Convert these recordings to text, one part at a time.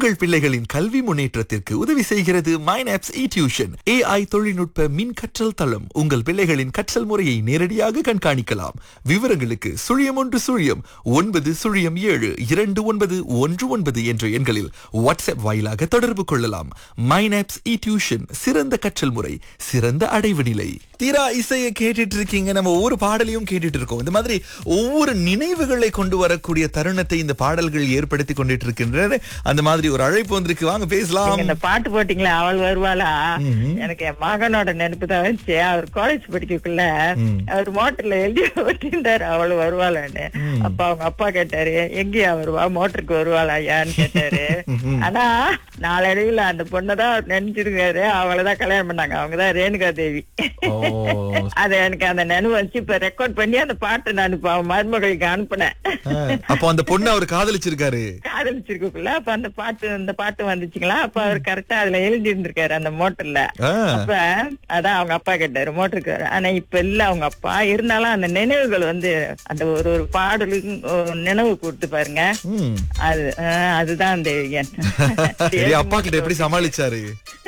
உங்கள் பிள்ளைகளின் கல்வி முன்னேற்றத்திற்கு உதவி செய்கிறது மைனாப்ஸ் இ டியூஷன் ஏஐ தொழில்நுட்ப மின் கற்றல் தளம் உங்கள் பிள்ளைகளின் கற்றல் முறையை நேரடியாக கண்காணிக்கலாம் விவரங்களுக்கு சுழியம் ஒன்று சுழியம் ஒன்பது சுழியம் ஏழு இரண்டு ஒன்பது ஒன்று ஒன்பது என்ற எண்களில் வாட்ஸ்அப் வாயிலாக தொடர்பு கொள்ளலாம் மைனாப்ஸ் இ டியூஷன் சிறந்த கற்றல் முறை சிறந்த அடைவு நிலை தீரா இசையை கேட்டுட்டு இருக்கீங்க நம்ம ஒவ்வொரு பாடலையும் கேட்டுட்டு இருக்கோம் இந்த மாதிரி ஒவ்வொரு நினைவுகளை கொண்டு வரக்கூடிய தருணத்தை இந்த பாடல்கள் ஏற்படுத்தி கொண்டுட்டு இருக்கின்றன அந்த மாதிரி ஒரு அழைப்பு வந்திருக்கு வாங்க பேசலாம் நீங்க இந்த பாட்டு போட்டீங்களா அவள் வருவாளா எனக்கு என் மகனோட நினைப்பு தான் வந்துச்சு அவர் காலேஜ் படிக்கக்குள்ள அவர் மோட்டர்ல எழுதி ஓட்டிருந்தாரு அவள் வருவாளான்னு அப்ப அவங்க அப்பா கேட்டாரு எங்கேயா வருவா மோட்டருக்கு வருவாளா ஐயான்னு கேட்டாரு ஆனா நாளடைவுல அந்த பொண்ணதான் அவர் நினைச்சிருக்காரு அவளைதான் கல்யாணம் பண்ணாங்க அவங்கதான் ரேணுகா தேவி ஓ, அது எனக்கு அந்த நினைவு வந்துச்சு இப்ப ரெக்கார்ட் பண்ணி அந்த பாட்டை நான் இப்ப அவன் மருமகளுக்கு அனுப்புனேன் ஆ, அப்போ அந்த பொண்ணு அவர் காதலிச்சிருக்காரு காதலிச்சிருக்குள்ள அப்ப அந்த பாட்டு அந்த பாட்டு வந்துச்சுங்களா அப்ப அவர் கரெக்டா அதுல எழுதி இருந்திருக்காரு அந்த மோட்டர்ல ஆ, அப்ப அதான் அவங்க அப்பா கேட்டாரு மோட்டருக்கு ஆனா இப்ப இல்ல அவங்க அப்பா இருந்தாலும் அந்த நினைவுகள் வந்து அந்த ஒரு ஒரு பாடலுக்கு ஒரு நினைவு கொடுத்து பாருங்க ம். அது ஆஹ், அதுதான் அந்த எண். சரி அப்பா கிட்ட எப்படி சமாளிச்சாரு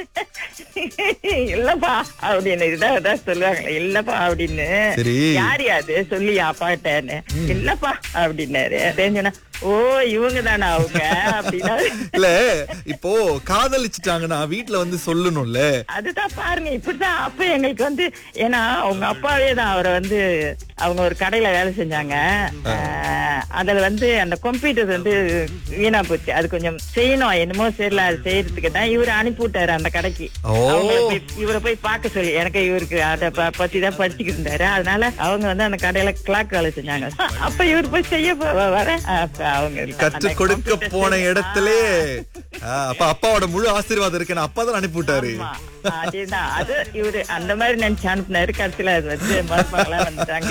இல்லப்பா அப்படின்னு இதான் இதான் சொல்லுவாங்க இல்லப்பா அப்படின்னு சரி. யாரு அது சொல்லி அப்பாட்டேன்னு இல்லப்பா அப்படின்னாரு தெரிஞ்சுனா ஓ இவங்க தானே அவங்க அப்படின்னா இல்ல இப்போ காதலிச்சிட்டாங்கன்னா வீட்ல வந்து சொல்லணும்ல அதுதான் பாருங்க இப்படிதான் அப்ப எங்களுக்கு வந்து ஏன்னா அவங்க அப்பாவே தான் அவரை வந்து அவங்க ஒரு கடையில வேலை செஞ்சாங்க ஆஹ், அதுல வந்து அந்த கம்ப்யூட்டர் வந்து வீணா போச்சு அது கொஞ்சம் செய்யணும் என்னமோ தெரியல அது செய்யறதுக்கு தான் இவரு அனுப்பி விட்டாரு அந்த கடைக்கு ஓ. அவங்கள போய் இவரை போய் பார்க்க சொல்லி எனக்கு இவருக்கு அதை ப- பத்தி தான் படிச்சுக்கிட்டு இருந்தாரு அதனால அவங்க வந்து அந்த கடையில கிளாக் வேலை செஞ்சாங்க அப்ப இவர் போய் செய்ய போ- வர அப்ப அவங்க கற்றுக் அந்த கொடுக்க computer போன செய்ய- இடத்திலே ஆ, அப்ப அப்பாவோட முழு ஆசீர்வாதம் இருக்குன்னு அப்பா தான் அனுப்பி விட்டாரு ஆமா. அதேதான் அது இவரு அந்த மாதிரி நினைச்சு அனுப்புனாரு கடைசியில அது வந்து மருமகளா வந்துட்டாங்க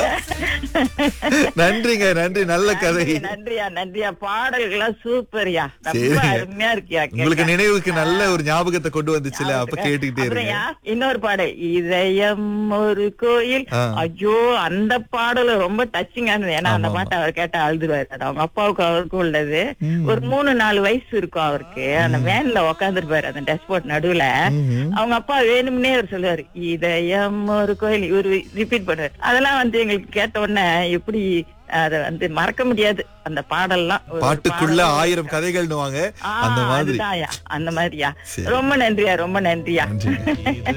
நன்றிங்க நன்றி நல்ல கதை நன்றி, நன்றியா நன்றியா பாடல்கள்லாம் சூப்பர்யா ரொம்ப சரிங்க. அருமையா இருக்கியா கேட்க. உங்களுக்கு நினைவுக்கு நல்ல ஒரு ஞாபகத்தை கொண்டு வந்துச்சுல அப்ப கேட்டுக்கிட்டே இருங்க அப்புறம்யா, இன்னொரு பாடல் இதயம் ஒரு கோயில் ஆ. ஐயோ அந்த பாடல் ரொம்ப டச்சிங்கா இருந்தது ஏன்னா அந்த ஆமா, பாட்டை அவர் கேட்டா அழுதுருவாரு அது அவங்க அப்பாவுக்கு அவருக்கும் உள்ளது ஒரு மூணு நாலு வயசு இருக்கும் அவருக்கு அந்த வேன்ல உக்காந்துருப்பாரு அந்த டெஸ்போர்ட் நடுவுல அவங்க அப்பா வேணும்னே அவர் சொல்லுவாரு இதயம் ஒரு கோயில் இவரு ரிப்பீட் பண்ணுவாரு அதெல்லாம் வந்து எங்களுக்கு கேட்ட உடனே எப்படி அத வந்து மறக்க முடியாது அந்த பாடல்லாம் ஒரு பாட்டுக்குள்ள பாடல் ஆயிரம் கதைகள்னுவாங்க ஆ, அந்த மாதிரி அதுதான்யா, அந்த மாதிரியா சரி. ரொம்ப நன்றியா ரொம்ப நன்றியா நன்றி